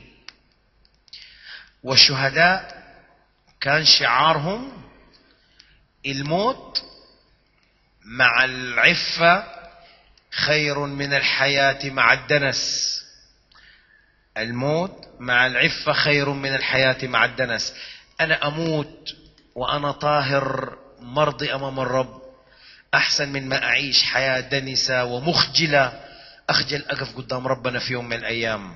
والشهداء كان شعارهم الموت مع العفة خير من الحياة مع الدنس الموت مع العفة خير من الحياة مع الدنس أنا أموت وأنا طاهر مرضي أمام الرب أحسن من ما أعيش حياة دنسة ومخجلة أخجل أقف قدام ربنا في يوم من الأيام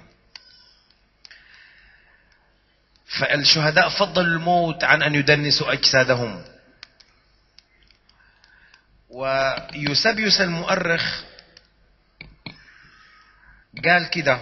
فالشهداء فضلوا الموت عن أن يدنسوا أجسادهم ويوسبيوس المؤرخ قال كده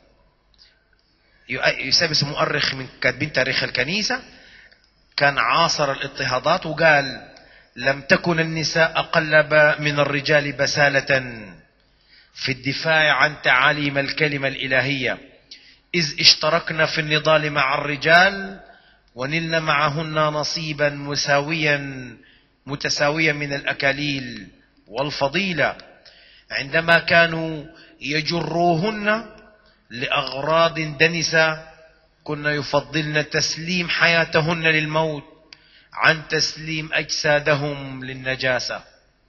يوسبيوس المؤرخ من كاتبين تاريخ الكنيسة كان عاصر الاضطهادات وقال لم تكن النساء أقلب من الرجال بسالة في الدفاع عن تعاليم الكلمة الإلهية إذ اشتركنا في النضال مع الرجال ونلنا معهن نصيبا مساويا متساويا من الأكاليل والفضيلة عندما كانوا يجروهن لأغراض دنسة كنا يفضلن تسليم حياتهن للموت عن تسليم أجسادهم للنجاسة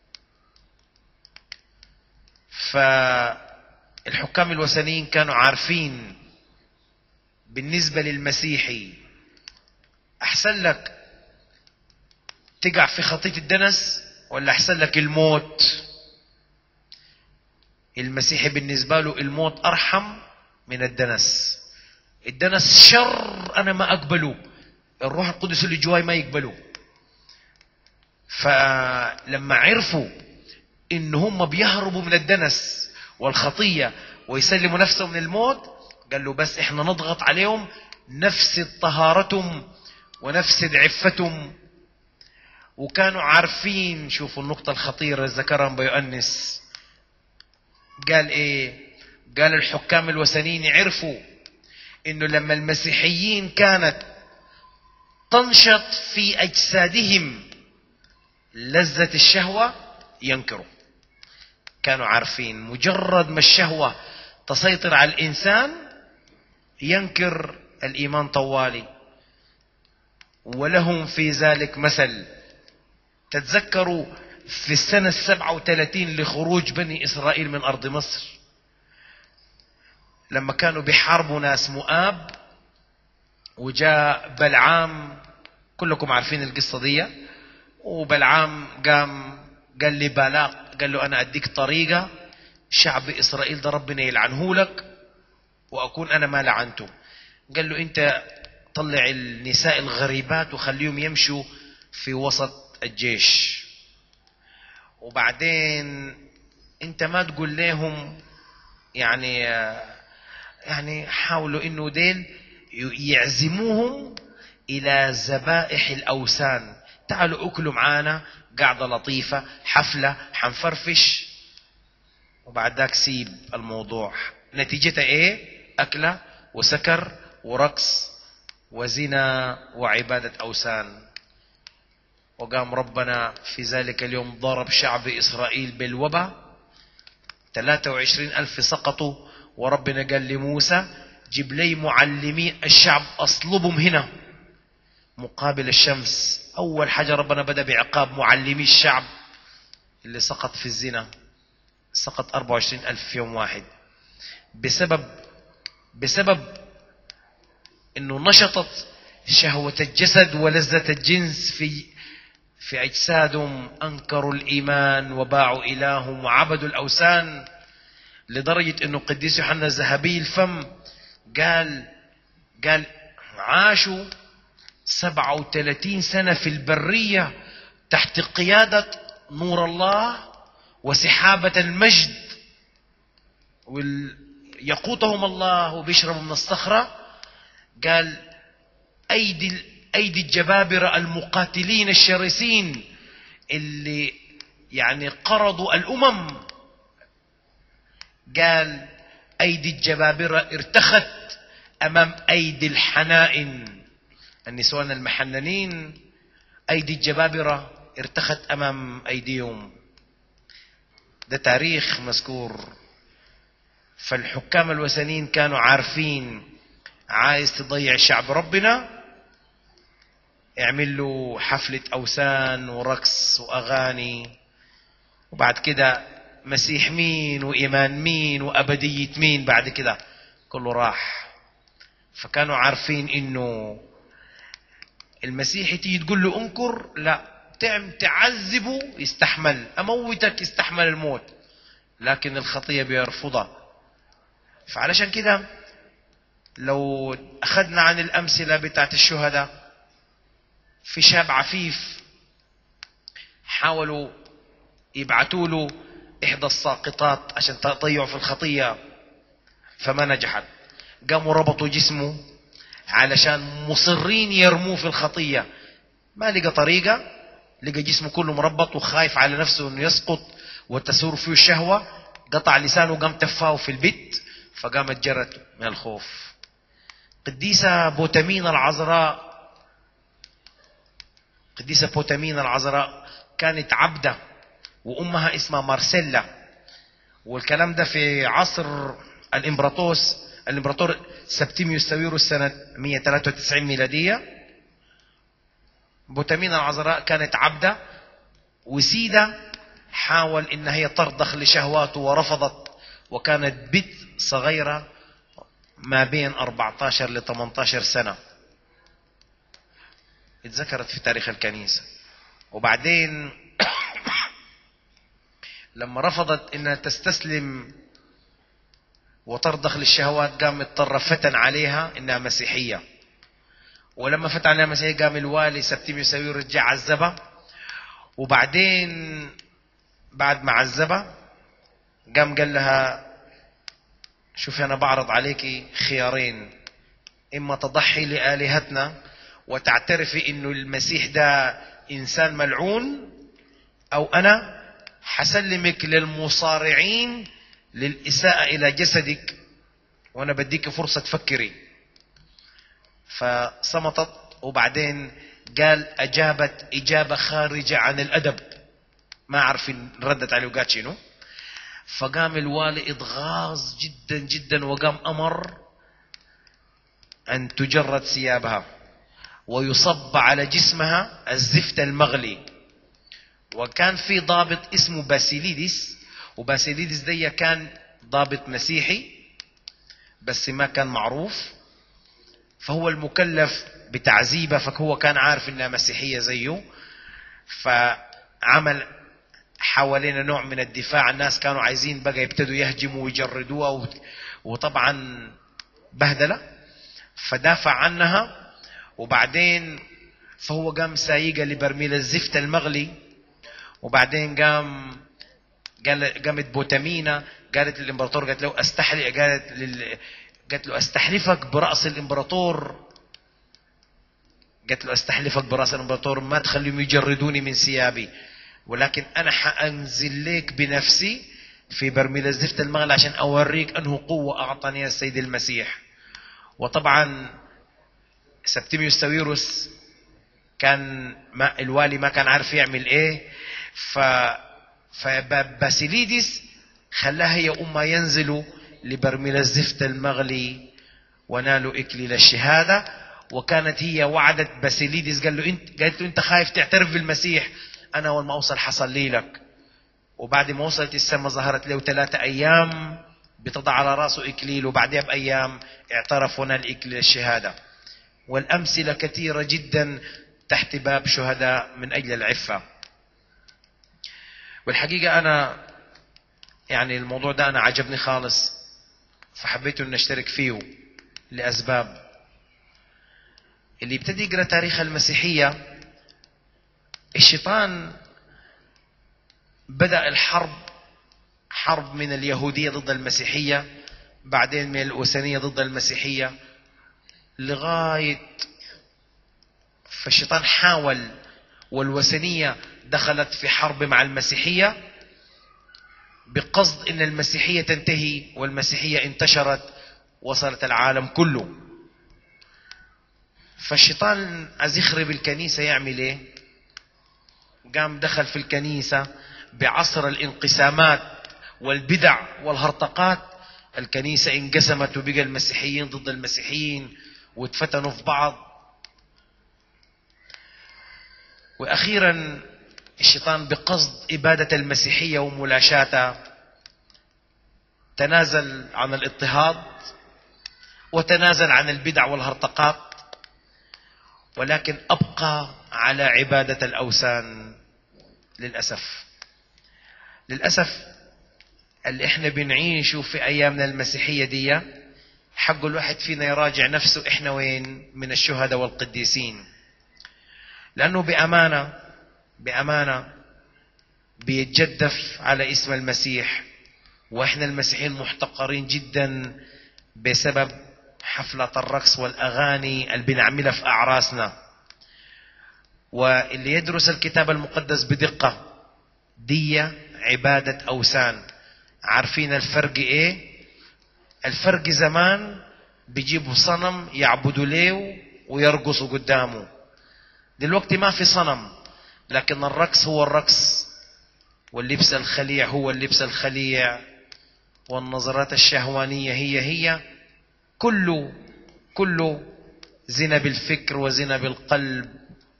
فالحكام الوثنيين كانوا عارفين بالنسبة للمسيحي أحسن لك تقع في خطية الدنس ولا أحسن لك الموت المسيحي بالنسبة له الموت أرحم من الدنس الدنس شر أنا ما أقبله الروح القدس اللي جواي ما يقبله فلما عرفوا إن هم بيهربوا من الدنس والخطية ويسلموا نفسهم من الموت قال له بس احنا نضغط عليهم نفسد طهارتهم ونفسد عفتهم وكانوا عارفين شوفوا النقطة الخطيرة اللي ذكرها بيؤنس قال ايه قال الحكام الوثنيين عرفوا انه لما المسيحيين كانت تنشط في اجسادهم لذة الشهوة ينكروا كانوا عارفين مجرد ما الشهوة تسيطر على الانسان ينكر الايمان طوالي ولهم في ذلك مثل تتذكروا في السنة السبعة وثلاثين لخروج بني إسرائيل من أرض مصر لما كانوا بيحاربوا ناس مؤاب وجاء بلعام كلكم عارفين القصة دي وبلعام قام قال لي بالاق قال له أنا أديك طريقة شعب إسرائيل ده ربنا يلعنه لك وأكون أنا ما لعنته قال له أنت طلع النساء الغريبات وخليهم يمشوا في وسط الجيش وبعدين انت ما تقول لهم يعني يعني حاولوا انه ديل يعزموهم الى ذبائح الاوثان تعالوا اكلوا معانا قعده لطيفه حفله حنفرفش وبعد ذاك سيب الموضوع نتيجتها ايه اكله وسكر ورقص وزنا وعباده اوثان وقام ربنا في ذلك اليوم ضرب شعب إسرائيل بالوباء 23 ألف سقطوا وربنا قال لموسى جيب لي معلمي الشعب أصلبهم هنا مقابل الشمس أول حاجة ربنا بدأ بعقاب معلمي الشعب اللي سقط في الزنا سقط 24 ألف في يوم واحد بسبب بسبب انه نشطت شهوة الجسد ولذة الجنس في في أجسادهم أنكروا الإيمان وباعوا إلههم وعبدوا الأوثان لدرجة أنه قديس يوحنا الذهبي الفم قال قال عاشوا سبعة وثلاثين سنة في البرية تحت قيادة نور الله وسحابة المجد يقوتهم الله وبيشربوا من الصخرة قال أيدي أيدي الجبابرة المقاتلين الشرسين اللي يعني قرضوا الأمم قال أيدي الجبابرة ارتخت أمام أيدي الحنائن النسوان المحننين أيدي الجبابرة ارتخت أمام أيديهم ده تاريخ مذكور فالحكام الوثنيين كانوا عارفين عايز تضيع شعب ربنا اعمل له حفلة أوثان ورقص وأغاني وبعد كده مسيح مين وإيمان مين وأبدية مين بعد كده كله راح فكانوا عارفين إنه المسيح تيجي تقول له انكر لا تعم تعذبه يستحمل أموتك يستحمل الموت لكن الخطية بيرفضها فعلشان كده لو أخذنا عن الأمثلة بتاعت الشهداء في شاب عفيف حاولوا يبعثوا له إحدى الساقطات عشان تضيعوا في الخطية فما نجحت قاموا ربطوا جسمه علشان مصرين يرموه في الخطية ما لقى طريقة لقى جسمه كله مربط وخايف على نفسه انه يسقط وتسور فيه الشهوة قطع لسانه وقام تفاه في البيت فقامت جرت من الخوف قديسة بوتمين العذراء قديسة بوتامين العذراء كانت عبدة وأمها اسمها مارسيلا والكلام ده في عصر الإمبراطوس الإمبراطور سبتيميوس ساويروس سنة 193 ميلادية بوتامين العذراء كانت عبدة وسيدة حاول إن هي ترضخ لشهواته ورفضت وكانت بنت صغيرة ما بين 14 ل 18 سنة اتذكرت في تاريخ الكنيسة وبعدين لما رفضت انها تستسلم وترضخ للشهوات قام اضطر فتن عليها انها مسيحية ولما فتن عليها مسيحية قام الوالي سبتيميو ساوير رجع عذبها وبعدين بعد ما عذبها قام قال لها شوفي أنا بعرض عليك خيارين إما تضحي لآلهتنا وتعترفي إنه المسيح ده إنسان ملعون أو أنا حسلمك للمصارعين للإساءة إلى جسدك وأنا بديك فرصة تفكري فصمتت وبعدين قال أجابت إجابة خارجة عن الأدب ما عارفين ردت عليه وقالت شنو فقام الوالي اتغاظ جدا جدا وقام أمر أن تجرد ثيابها ويصب على جسمها الزفت المغلي وكان في ضابط اسمه باسيليدس وباسيليدس دي كان ضابط مسيحي بس ما كان معروف فهو المكلف بتعذيبها فهو كان عارف انها مسيحيه زيه فعمل حوالينا نوع من الدفاع الناس كانوا عايزين بقى يبتدوا يهجموا ويجردوها وطبعا بهدله فدافع عنها وبعدين فهو قام سايقه لبرميل الزفت المغلي وبعدين قام قال قامت بوتامينا قالت للامبراطور قالت له استحلف قالت لل قالت له استحلفك براس الامبراطور قالت له استحلفك براس الامبراطور ما تخليهم يجردوني من ثيابي ولكن انا حانزل لك بنفسي في برميل الزفت المغلي عشان اوريك انه قوه اعطاني السيد المسيح وطبعا سبتيميوس ساويروس كان ما الوالي ما كان عارف يعمل ايه ف فباسيليدس خلاها هي أمة ينزلوا لبرميل الزفت المغلي ونالوا إكليل الشهادة وكانت هي وعدت باسيليدس قال له انت قالت له انت خايف تعترف بالمسيح انا اول ما اوصل حصل لي لك وبعد ما وصلت السماء ظهرت له ثلاثة ايام بتضع على راسه اكليل وبعدها بايام اعترف ونال اكليل الشهاده والامثله كثيره جدا تحت باب شهداء من اجل العفه والحقيقه انا يعني الموضوع ده انا عجبني خالص فحبيت ان اشترك فيه لاسباب اللي يبتدي يقرا تاريخ المسيحيه الشيطان بدا الحرب حرب من اليهوديه ضد المسيحيه بعدين من الوثنيه ضد المسيحيه لغايه فالشيطان حاول والوثنيه دخلت في حرب مع المسيحيه بقصد ان المسيحيه تنتهي والمسيحيه انتشرت وصلت العالم كله فالشيطان عايز يخرب الكنيسه يعمل ايه قام دخل في الكنيسه بعصر الانقسامات والبدع والهرطقات الكنيسه انقسمت وبقى المسيحيين ضد المسيحيين واتفتنوا في بعض واخيرا الشيطان بقصد اباده المسيحيه وملاشاتها تنازل عن الاضطهاد وتنازل عن البدع والهرطقات ولكن ابقى على عباده الاوثان للاسف للاسف اللي احنا بنعيشه في ايامنا المسيحيه دي حق الواحد فينا يراجع نفسه احنا وين من الشهداء والقديسين لانه بامانه بامانه بيتجدف على اسم المسيح واحنا المسيحيين محتقرين جدا بسبب حفلة الرقص والأغاني اللي بنعملها في أعراسنا واللي يدرس الكتاب المقدس بدقة دي عبادة أوثان عارفين الفرق إيه الفرق زمان بيجيبوا صنم يعبدوا ليه ويرقصوا قدامه دلوقتي ما في صنم لكن الرقص هو الرقص واللبس الخليع هو اللبس الخليع والنظرات الشهوانية هي هي كله كله زنا بالفكر وزنا بالقلب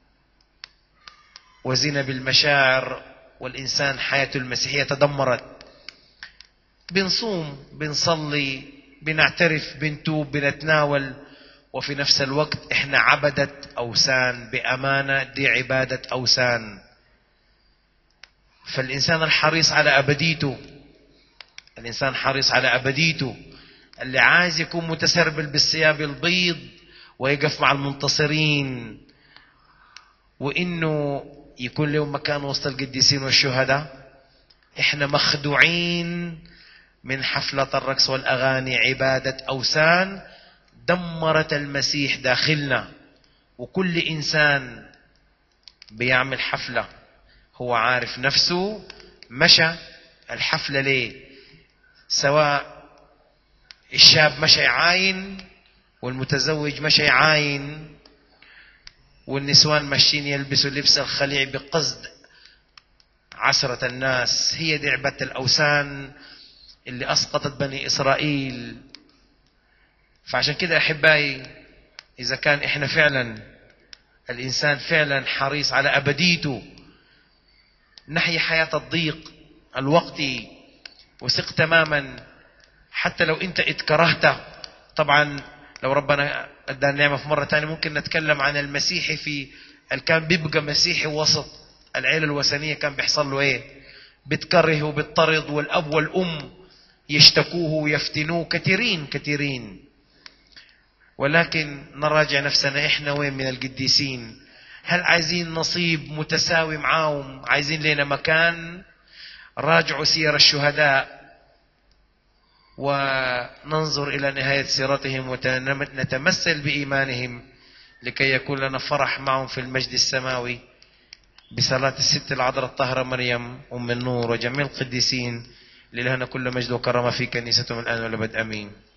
وزنا بالمشاعر والإنسان حياته المسيحية تدمرت بنصوم بنصلي بنعترف بنتوب بنتناول وفي نفس الوقت احنا عبدة أوثان بأمانة دي عبادة أوثان فالإنسان الحريص على أبديته الإنسان حريص على أبديته اللي عايز يكون متسربل بالثياب البيض ويقف مع المنتصرين وإنه يكون له مكان وسط القديسين والشهداء احنا مخدوعين من حفلة الرقص والأغاني عبادة أوثان دمرت المسيح داخلنا وكل إنسان بيعمل حفلة هو عارف نفسه مشى الحفلة ليه سواء الشاب مشى يعاين والمتزوج مشى يعاين والنسوان ماشيين يلبسوا لبس الخليع بقصد عسرة الناس هي دي عبادة الأوثان اللي أسقطت بني إسرائيل فعشان كده أحبائي إذا كان إحنا فعلا الإنسان فعلا حريص على أبديته نحيا حياة الضيق الوقتي وثق تماما حتى لو أنت اتكرهت طبعا لو ربنا ادانا نعمة في مرة تانية ممكن نتكلم عن المسيحي في اللي كان بيبقى مسيحي وسط العيلة الوثنية كان بيحصل له ايه بتكره وبتطرد والاب والام يشتكوه ويفتنوه كثيرين كثيرين ولكن نراجع نفسنا احنا وين من القديسين هل عايزين نصيب متساوي معاهم عايزين لنا مكان راجعوا سير الشهداء وننظر إلى نهاية سيرتهم ونتمثل بإيمانهم لكي يكون لنا فرح معهم في المجد السماوي بصلاة الست العذراء الطاهرة مريم أم النور وجميع القديسين للهنا كل مجد وكرم في كنيسة من الآن والأبد أمين